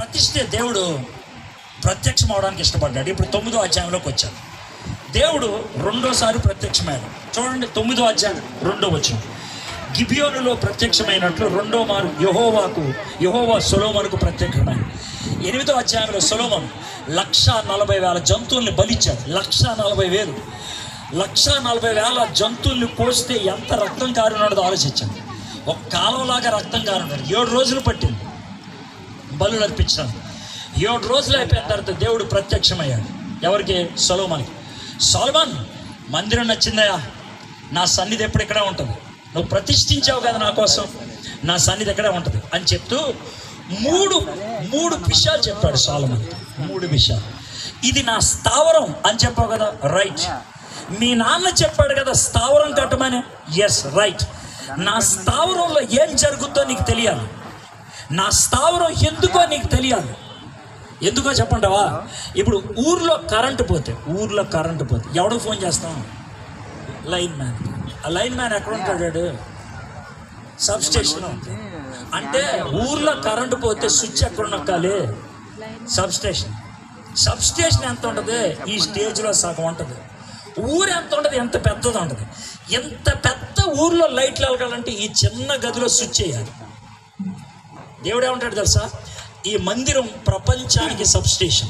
ప్రతిష్ఠే దేవుడు ప్రత్యక్షం అవడానికి ఇష్టపడ్డాడు ఇప్పుడు తొమ్మిదో అధ్యాయంలోకి వచ్చాడు దేవుడు రెండోసారి ప్రత్యక్షమయ్యాడు చూడండి తొమ్మిదో అధ్యాయం రెండో వచ్చిన గిబియోనులో ప్రత్యక్షమైనట్లు రెండో మారు యహోవాకు యహోవా సొలోమనుకు ప్రత్యక్షమైంది ఎనిమిదో అధ్యాయంలో సొలోమన్ లక్ష నలభై వేల జంతువుల్ని బలిచ్చాడు లక్ష నలభై వేలు లక్ష నలభై వేల జంతువుల్ని కోస్తే ఎంత రక్తం కారున్నదో ఆలోచించాను ఒక కాలంలాగా రక్తం కారున్నాడు ఏడు రోజులు పట్టింది బలు అర్పించడానికి ఏడు రోజులు అయిపోయిన తర్వాత దేవుడు ప్రత్యక్షమయ్యాడు ఎవరికి సొలోమన్కి సొలోమన్ మందిరం నచ్చిందయా నా సన్నిధి ఎప్పుడు ఇక్కడే ఉంటుంది నువ్వు ప్రతిష్ఠించావు కదా నా కోసం నా సన్నిధి ఇక్కడే ఉంటుంది అని చెప్తూ మూడు మూడు విషయాలు చెప్పాడు సోలమన్ మూడు విషయాలు ఇది నా స్థావరం అని చెప్పావు కదా రైట్ మీ నాన్న చెప్పాడు కదా స్థావరం కట్టమని ఎస్ రైట్ నా స్థావరంలో ఏం జరుగుతుందో నీకు తెలియాలి నా స్థావరం ఎందుకో నీకు తెలియాలి ఎందుకో చెప్పంటావా ఇప్పుడు ఊర్లో కరెంటు పోతే ఊర్లో కరెంటు పోతే ఎవడో ఫోన్ చేస్తాం లైన్ మ్యాన్ ఆ లైన్ మ్యాన్ ఎక్కడ ఉంటాడు సబ్ స్టేషన్ అంటే ఊర్లో కరెంటు పోతే స్విచ్ ఎక్కడ నొక్కాలి సబ్ స్టేషన్ సబ్ స్టేషన్ ఎంత ఉంటుంది ఈ స్టేజ్లో సగం ఉంటుంది ఊరు ఎంత ఉంటుంది ఎంత పెద్దది ఉంటుంది ఎంత పెద్ద ఊర్లో లైట్లు వెలగాలంటే ఈ చిన్న గదిలో స్విచ్ చేయాలి దేవుడు ఏమంటాడు తెలుసా ఈ మందిరం ప్రపంచానికి సబ్స్టేషన్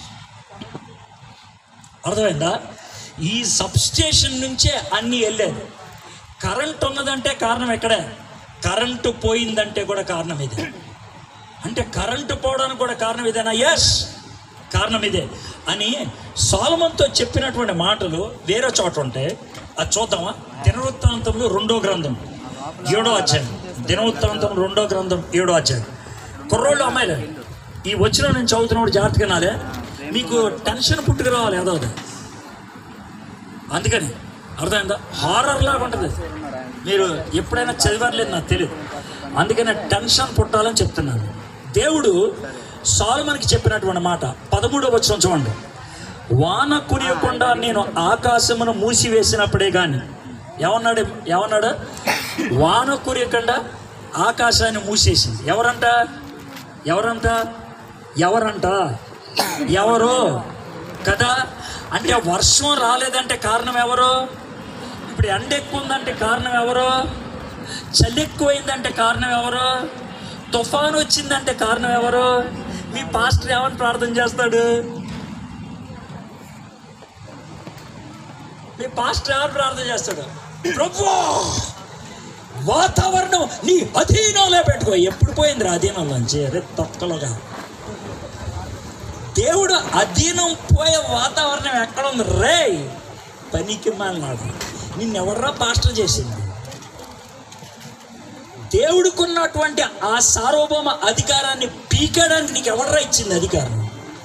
అర్థమైందా ఈ సబ్స్టేషన్ నుంచే అన్నీ వెళ్ళేది కరెంట్ ఉన్నదంటే కారణం ఎక్కడే కరెంటు పోయిందంటే కూడా కారణం ఇదే అంటే కరెంటు పోవడానికి కూడా కారణం ఇదేనా ఎస్ కారణం ఇదే అని సోలమంతో చెప్పినటువంటి మాటలు వేరే చోట ఉంటాయి అది చూద్దామా దినవృత్తాంతంలో రెండో గ్రంథం ఏడో అధ్యాయం దినవృత్తాంతం రెండో గ్రంథం ఏడో అధ్యాయం కుర్రోళ్ళు అమ్మాయిలే ఈ వచ్చిన నేను చదువుతున్నప్పుడు జాగ్రత్తగా నాలే మీకు టెన్షన్ పుట్టుకు రావాలి ఏదో అది అందుకని అర్థమైందా హారర్ లాగా ఉంటుంది మీరు ఎప్పుడైనా చదివారలేదు నాకు తెలియదు అందుకని టెన్షన్ పుట్టాలని చెప్తున్నాను దేవుడు సాలుమనికి చెప్పినటువంటి మాట పదమూడవ వచ్చిన చూడండి వాన కురియకుండా నేను ఆకాశమును మూసివేసినప్పుడే కానీ ఏమన్నాడు ఏమన్నాడు వాన కురియకుండా ఆకాశాన్ని మూసేసింది ఎవరంట ఎవరంట ఎవరంట ఎవరు కదా అంటే వర్షం రాలేదంటే కారణం ఎవరు ఇప్పుడు ఎండ ఎక్కువ ఉందంటే కారణం ఎవరు చలి ఎక్కువైందంటే కారణం ఎవరు తుఫాను వచ్చిందంటే కారణం ఎవరు మీ పాస్టర్ ఏమని ప్రార్థన చేస్తాడు మీ పాస్టర్ ఏమని ప్రార్థన చేస్తాడు ప్రభు వాతావరణం నీ అధీనంలో పెట్టుకో ఎప్పుడు పోయింది అధీనంలోంచి అరే తొక్కలుగా దేవుడు అధీనం పోయే వాతావరణం ఎక్కడ ఉంది రే పనికి మాలినాడు నిన్నెవర్రా పాస్టర్ చేసింది దేవుడికున్నటువంటి ఆ సార్వభౌమ అధికారాన్ని పీకడానికి నీకు ఎవర్రా ఇచ్చింది అధికారం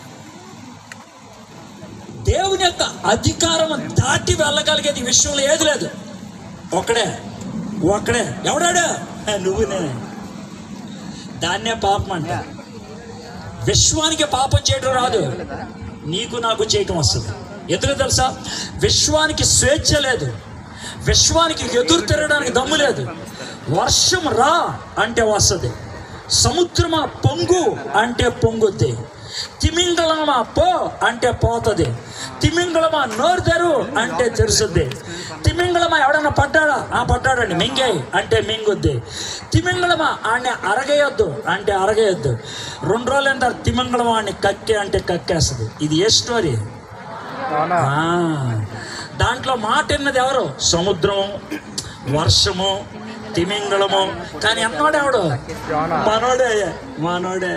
దేవుని యొక్క అధికారం దాటి వెళ్ళగలిగేది ఈ విషయంలో ఏది లేదు ఒక్కడే ఒక్కడే ఎవడాడు నువ్వు నేనే దాన్నే పాపం అంట విశ్వానికి పాపం చేయడం రాదు నీకు నాకు చేయటం వస్తుంది ఎందుకు తెలుసా విశ్వానికి స్వేచ్ఛ లేదు విశ్వానికి ఎదురు తిరగడానికి దమ్ము లేదు వర్షం రా అంటే వస్తుంది సముద్రమా పొంగు అంటే పొంగుద్ది తిమింగళమా పో అంటే పోతుంది తిమింగళమా నోరు తెరు అంటే తెరుస్తుంది తిమింగళమా ఎవడన్నా పడ్డాడా ఆ పడ్డాడండి మింగే అంటే మింగుద్ది తిమింగళమా ఆడిని అరగేయొద్దు అంటే అరగేయొద్దు రెండు రోజులు ఎంత తిమింగళమా ఆడిని కక్కే అంటే కక్కేస్తుంది ఇది ఏ స్టోరీ ఆ, దాంట్లో మాట విన్నది ఎవరు సముద్రం వర్షము తిమింగళము కానీ అన్నోడెవడు మనోడే మనోడే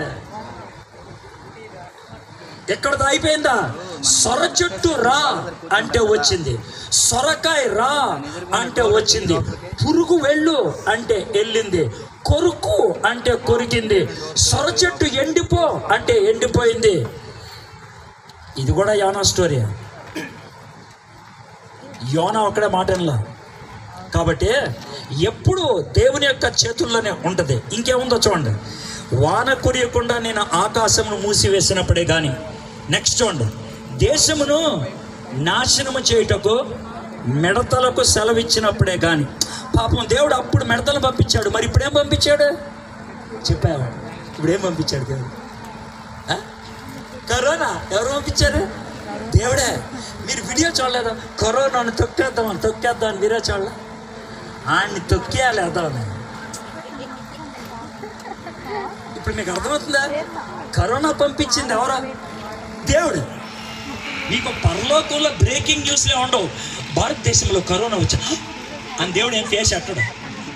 ఎక్కడతో అయిపోయిందా సొర చెట్టు రా అంటే వచ్చింది సొరకాయ రా అంటే వచ్చింది పురుగు వెళ్ళు అంటే వెళ్ళింది కొరుకు అంటే కొరికింది సొర చెట్టు ఎండిపో అంటే ఎండిపోయింది ఇది కూడా యోనా స్టోరీ యోనా ఒక్కడే మాటలా కాబట్టి ఎప్పుడు దేవుని యొక్క చేతుల్లోనే ఉంటుంది ఇంకేముందో చూడండి వాన కురియకుండా నేను ఆకాశమును మూసివేసినప్పుడే కానీ నెక్స్ట్ చూడండి దేశమును నాశనము చేయుటకు మిడతలకు సెలవిచ్చినప్పుడే కానీ పాపం దేవుడు అప్పుడు మిడతలు పంపించాడు మరి ఇప్పుడేం పంపించాడు చెప్పావా ఇప్పుడేం పంపించాడు దేవుడు ఆ? కరోనా ఎవరు పంపించారు దేవుడే మీరు వీడియో చూడలేదు కరోనాను తొక్కేద్దామని తొక్కేద్దామని వీడియో చూడలే ఆయన్ని తొక్కేయాలి వేద్దామని ఇప్పుడు మీకు అర్థమవుతుందా కరోనా పంపించింది ఎవరా దేవుడు మీకు పరలోకంలో బ్రేకింగ్ న్యూస్లే ఉండవు భారతదేశంలో కరోనా వచ్చా అని దేవుడు ఏం ఫేస్ అట్టడు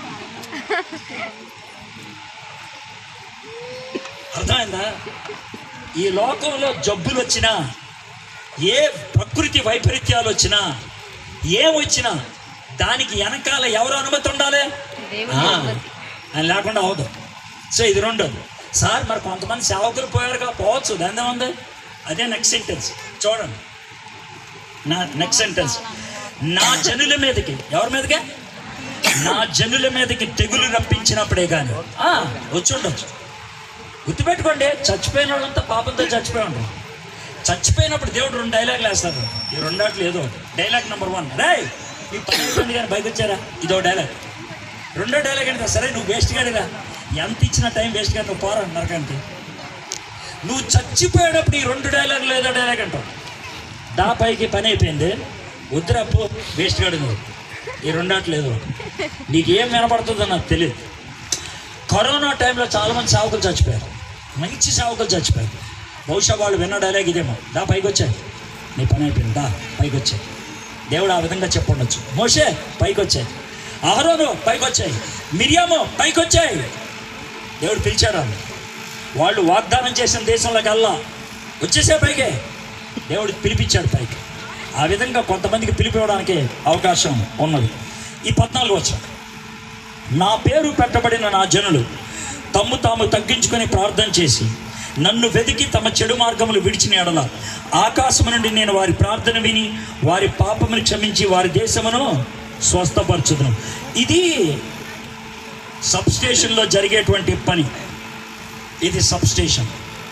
అర్థమైందా ఈ లోకంలో జబ్బులు వచ్చినా ఏ ప్రకృతి వైపరీత్యాలు వచ్చినా ఏం వచ్చినా దానికి వెనకాల ఎవరు అనుమతి ఉండాలి దేవుని ఆ, అనుమతి. ఆయన లేకుండా అవదు సో ఇది రెండోది సార్ మరి కొంతమంది సేవకులు పోయారుగా పోవచ్చు దాని ఉంది అదే నెక్స్ట్ సెంటెన్స్ చూడండి నా నెక్స్ట్ సెంటెన్స్ నా జనుల మీదకి ఎవరి మీదకి నా జనుల మీదకి తెగులు రప్పించినప్పుడే కానీ వచ్చి ఉండొచ్చు గుర్తుపెట్టుకోండి చచ్చిపోయిన వాళ్ళంతా పాపంతో చచ్చిపోయి ఉంటారు చచ్చిపోయినప్పుడు దేవుడు రెండు డైలాగులు వేస్తారు ఈ రెండాట్లు ఏదో ఒకటి. డైలాగ్ నెంబర్ వన్ రేయ్ మీ పని అయిపోయింది కానీ బయటకు వచ్చారా ఇదో డైలాగ్ రెండో డైలాగ్ అంటే సరే నువ్వు వేస్ట్ గాడిరా ఎంత ఇచ్చిన టైం వేస్ట్ గా నువ్వు పోరా నరకంటే నువ్వు చచ్చిపోయేటప్పుడు ఈ రెండు డైలాగులు ఏదో డైలాగ్ అంటావు దా పైకి పని అయిపోయింది వద్దురా పో వేస్ట్ గాడు నువ్వు ఈ రెండాట్లు ఏదో ఒకటి. నీకు ఏం వినపడుతుందో నాకు తెలియదు కరోనా టైంలో చాలామంది సేవకులు చచ్చిపోయారు మంచి సేవకులు చచ్చిపోయారు బహుశా వాళ్ళు విన్న డైలాగ్ ఇదేమో దా పైకి వచ్చాయి నీ పని అయిపోయింది దా పైకి వచ్చాయి దేవుడు ఆ విధంగా చెప్పుండొచ్చు మోషే పైకి వచ్చాయి అహరోను పైకి వచ్చాయి మిరియాము పైకి వచ్చాయి దేవుడు పిలిచాడు వాళ్ళు వాళ్ళు వాగ్దానం చేసిన దేశంలోకి వెళ్ళా వచ్చేసే పైకే దేవుడు పిలిపించాడు పైకి ఆ విధంగా కొంతమందికి పిలిపివ్వడానికి అవకాశం ఉన్నది ఈ పద్నాలుగు వచ్చాం నా పేరు పెట్టబడిన నా జనులు తమ్ము తాము తగ్గించుకొని ప్రార్థన చేసి నన్ను వెతికి తమ చెడు మార్గములు విడిచిన ఎడల ఆకాశము నుండి నేను వారి ప్రార్థన విని వారి పాపమును క్షమించి వారి దేశమును స్వస్థపరచుదును ఇది సబ్స్టేషన్లో జరిగేటువంటి పని ఇది సబ్స్టేషన్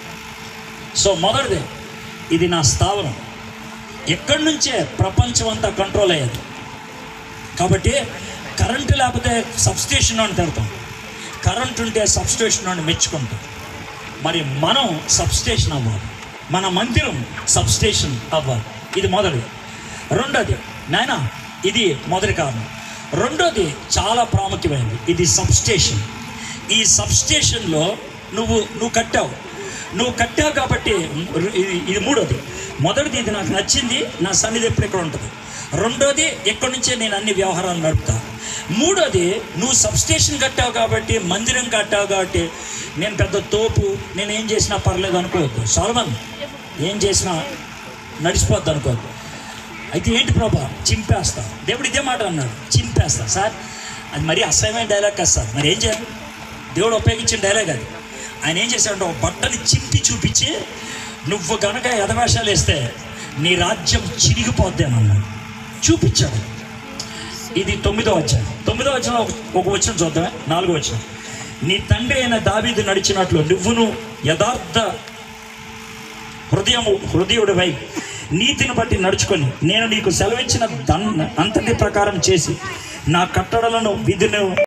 సో మొదటిదే ఇది నా స్థావరం ఎక్కడి నుంచే ప్రపంచం అంతా కంట్రోల్ అయ్యేది కాబట్టి కరెంటు లేకపోతే సబ్స్టేషన్ అని తిడతాం కరెంట్ ఉంటే సబ్స్టేషన్ అని మెచ్చుకుంటాం మరి మనం సబ్స్టేషన్ అవ్వాలి మన మందిరం సబ్స్టేషన్ అవ్వాలి ఇది మొదటిది రెండోది నాయన ఇది మొదటి కారణం రెండోది చాలా ప్రాముఖ్యమైనది ఇది సబ్స్టేషన్ ఈ సబ్స్టేషన్లో నువ్వు నువ్వు కట్టావు నువ్వు కట్టావు కాబట్టి ఇది ఇది మూడోది మొదటిది ఇది నాకు నచ్చింది నా సన్నిధి ఎప్పుడు ఇక్కడ ఉంటుంది రెండోది ఎక్కడి నుంచే నేను అన్ని వ్యవహారాలు నడుపుతా మూడోది నువ్వు సబ్స్టేషన్ కట్టావు కాబట్టి మందిరం కట్టావు కాబట్టి నేను పెద్ద తోపు నేను ఏం చేసినా పర్లేదు అనుకోవద్దు సోలమన్ ఏం చేసినా నడిచిపోద్ది అనుకోవద్దు అయితే ఏంటి ప్రభా చింపేస్తా దేవుడు ఇదే మాట అన్నాడు చింపేస్తా సార్ అది మరీ అసహ్యమైన డైలాగ్ కాదు సార్ మరి ఏం చేయాలి దేవుడు ఉపయోగించిన డైలాగ్ అది ఆయన ఏం చేశాడంటే ఒక బట్టని చింపి చూపించి నువ్వు గనక ఎదవేషాలు వేస్తే నీ రాజ్యం చిరిగిపోద్ది అని అన్నాడు చూపించాడు ఇది తొమ్మిదో వచ్చాను తొమ్మిదో వచ్చిన ఒక వచ్చిన చూద్దామే నాలుగో వచ్చిన నీ తండ్రి అయిన దావీదు నడిచినట్లు నువ్వును యథార్థ హృదయము హృదయుడివై నీతిని బట్టి నడుచుకొని నేను నీకు సెలవిచ్చిన దన్ అంతటి ప్రకారం చేసి నా కట్టడలను విధులను